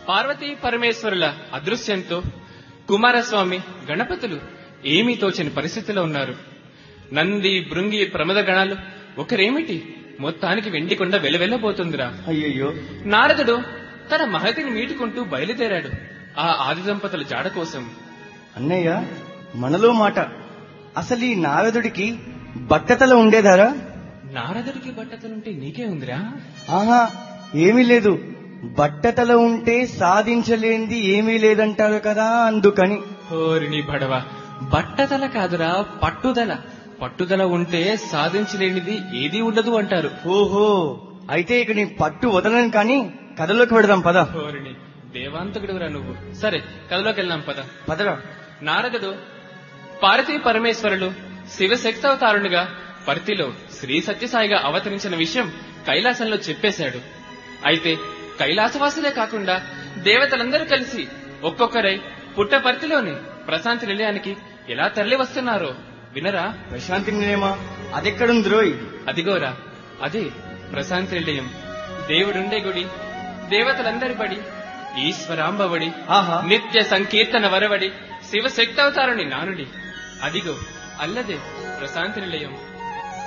పార్వతీ పరమేశ్వరుల అదృశ్యంతో కుమారస్వామి గణపతులు ఏమీ తోచని పరిస్థితిలో ఉన్నారు నంది భృంగి ప్రమద గణాలు ఒకరేమిటి మొత్తానికి వెండికొండ వెలవెల్లబోతుందిరా అయ్యయ్యో నారదుడు తన మహతిని మీటుకుంటూ బయలుదేరాడు ఆ ఆది దంపతుల జాడ కోసం అన్నయ్య మనలో మాట అసలు ఈ నారదుడికి బట్టతల ఉండేదారా నారదుడికి బట్టతలుంటే నీకే ఉందిరా ఆహా ఏమీ లేదు బట్టతల ఉంటే సాధించలేంది ఏమీ లేదంటారు కదా అందుకని ఓరిని బడవ బట్టతల కాదురా పట్టుదల పట్టుదల ఉంటే సాధించలేనిది ఏదీ ఉండదు అంటారు ఓహో అయితే ఇక నీ పట్టు వదలను కానీ కథలోకి పెడదాం పద ఓరిని దేవాంతకుడురా నువ్వు సరే కథలోకి వెళ్దాం పద పదరా నారదుడు పార్వతీ పరమేశ్వరులు శివశక్తవతారునిగా పరితిలో శ్రీ సత్యసాయిగా అవతరించిన విషయం కైలాసంలో చెప్పేశాడు అయితే కైలాసవాసులే కాకుండా దేవతలందరూ కలిసి ఒక్కొక్కరై పుట్టపర్తిలోని ప్రశాంతి నిలయానికి ఎలా తరలి వస్తున్నారో వినరా ప్రశాంతి నిలయమా అదెక్కడుంది రోయ్ అదిగోరా అదే ప్రశాంతి నిలయం దేవుడుండే గుడి దేవతలందరి బడి ఈశ్వరాంబవడి ఆహా నిత్య సంకీర్తన వరవడి శివ శక్తవతారుని నానుడి అదిగో అల్లదే ప్రశాంతి నిలయం